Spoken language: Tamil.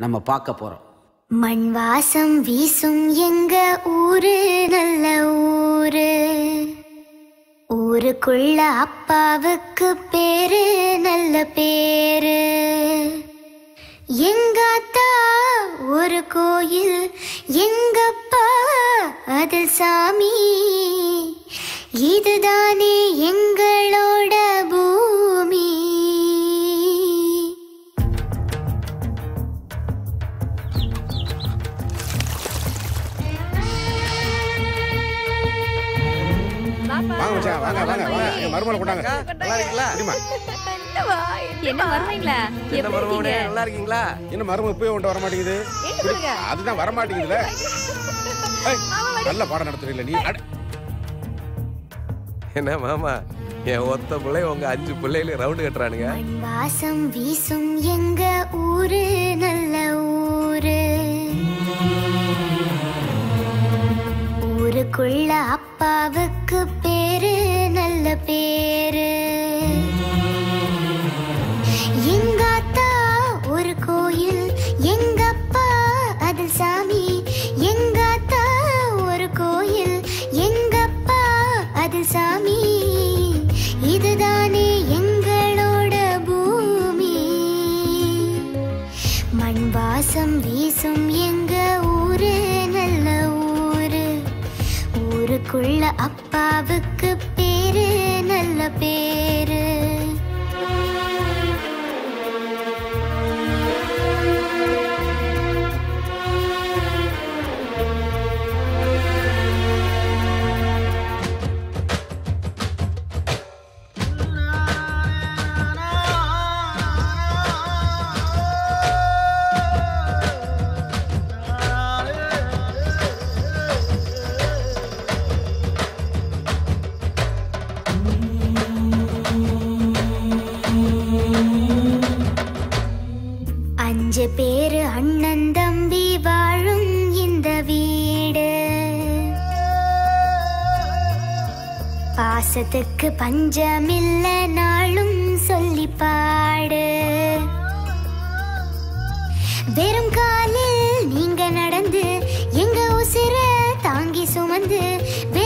நம்ம பார்க்க போகிறோம் மண் வாசம் வீசும் எங்க ஊரு நல்ல ஊரு ஊருக்குள்ள அப்பாவுக்கு பேரு நல்ல பேரு எங்காத்தா ஒரு கோயில் எங்கப்பா அதில் சாமி இதுதானே எங்களோட பூமி வாங்க மச்சான் வாங்க வாங்க வாங்க என் மருமலை கொண்டாங்க நல்லா இருக்கீங்களா சரிம்மா என்ன வருவீங்களா என்ன எப்படி மருமகனே இருக்கீங்க நல்லா இருக்கீங்களா என்ன மருமலை போய் உன்ட்ட வர மாட்டேங்குது எங்க போறீங்க? அதுதான் வர மாட்டேங்குதுல ஏய், நல்ல பாடம் நடத்துறீங்களா நீ அட, என்ன மாமா என் ஒத்த பிள்ளை உங்க அஞ்சு பிள்ளைகளும் ரவுண்டு கட்டுறானுங்க மண் வாசம் வீசும் எங்க ஊரு நல்ல ஊரு ஊருக்குள்ள அப்பாவுக்கு பேரு நல்ல பேரு எங்காத்தா ஒரு கோயில் எங்கப்பா அதில் சாமி எங்காத்தா ஒரு கோயில் எங்கப்பா அதில் சாமி இதுதானே எங்களோட பூமி மண் வாசம் வீசும் எங்க ஊரு நல்ல ஊரு ஊருக்குள்ள அப்பாவுக்கு பேரு நல்ல பேரு அஞ்சு பேரு அண்ணன் தம்பி வாழும் இந்த வீடு பாசத்துக்கு பஞ்சமில்ல நாளும் சொல்லி பாடு வெறும் காலில் நீங்க நடந்து எங்க உசிர தாங்கி சுமந்து